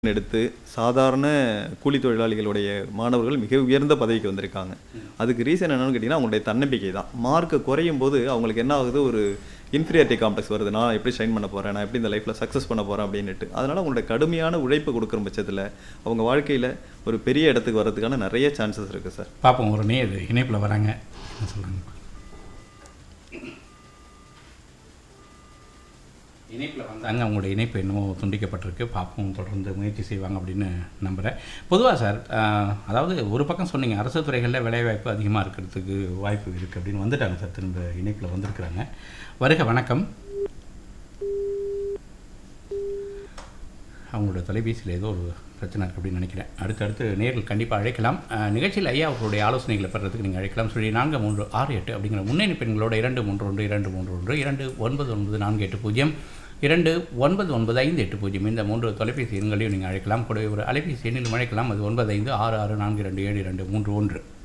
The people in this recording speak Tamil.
எடுத்து சாதாரண கூலி தொழிலாளிகளுடைய மாணவர்கள் மிக உயர்ந்த பதவிக்கு வந்திருக்காங்க அதுக்கு ரீசன் என்னன்னு கேட்டிங்கன்னா அவங்களுடைய தன்னம்பிக்கை தான் மார்க் குறையும் போது அவங்களுக்கு என்ன ஆகுது ஒரு இன்ஃபீரியாரிட்டி காம்ப்ளெக்ஸ் வருது நான் எப்படி ஷைன் பண்ண போகிறேன் நான் எப்படி இந்த லைஃப்பில் சக்ஸஸ் பண்ண போகிறேன் அப்படின்னுட்டு அதனால் அவங்களுடைய கடுமையான உழைப்பு கொடுக்குற பட்சத்தில் அவங்க வாழ்க்கையில் ஒரு பெரிய இடத்துக்கு வர்றதுக்கான நிறைய சான்சஸ் இருக்குது சார் பார்ப்போம் ஒரு நேர் இணைப்பில் வராங்க என்ன சொல்கிறாங்க இணைப்பில் வந்தாங்க அவங்களோட இணைப்பு என்னமோ துண்டிக்கப்பட்டிருக்கு பார்ப்போம் தொடர்ந்து முயற்சி செய்வாங்க அப்படின்னு நம்புகிறேன் பொதுவாக சார் ஆஹ், அதாவது ஒரு பக்கம் சொன்னீங்க அரசு துறைகளில் வேலைவாய்ப்பு அதிகமாக இருக்கிறதுக்கு வாய்ப்பு இருக்குது அப்படின்னு வந்துட்டாங்க சார் திரும்ப இணைப்பில் வந்திருக்கிறாங்க வருக வணக்கம் அவங்களோட தொலைபேசியில் ஏதோ ஒரு பிரச்சனை இருக்குது அப்படின்னு நினைக்கிறேன் அடுத்தடுத்து நேரில் கண்டிப்பாக அழைக்கலாம் அஹ், நிகழ்ச்சியில் ஐயா அவர்களுடைய ஆலோசனைகளை பெறதுக்கு நீங்கள் அழைக்கலாம் சொல்லி நான்கு மூன்று ஆறு எட்டு அப்படிங்கிற முன்னணி பெண்களோட இரண்டு மூன்று ஒன்று இரண்டு மூன்று ஒன்று இரண்டு ஒன்பது ஒன்பது நான்கு எட்டு பூஜ்ஜியம் இரண்டு ஒன்பது ஒன்பது ஐந்து எட்டு பூஜ்ஜியம் இந்த மூன்று தொலைபேசி எண்களையும் நீங்கள் அழைக்கலாம் கூட ஒரு அலைபேசி எண்ணிலும் அழைக்கலாம் அது ஒன்பது ஐந்து ஆறு ஆறு நான்கு இரண்டு ஏழு இரண்டு மூன்று ஒன்று